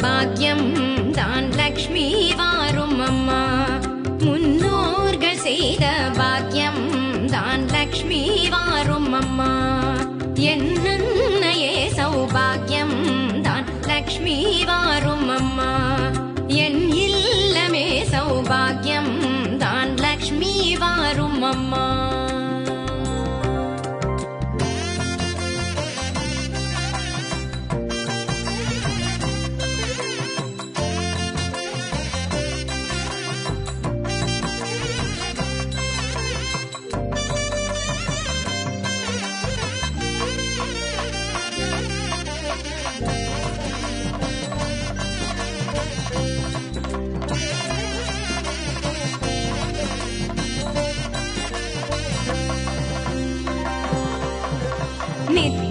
சௌபாகியம் தான் லக்ஷ்மி வாரும் அம்மா முன்னோர்கள் செய்த பாக்கியம் தான் லக்ஷ்மி வாரும் அம்மா என்னையே சௌபாகியம் தான் லக்ஷ்மி வாரும் அம்மா என் இல்லமே சௌபாகியம் தான் லக்ஷ்மி வாரும் அம்மா நித்திய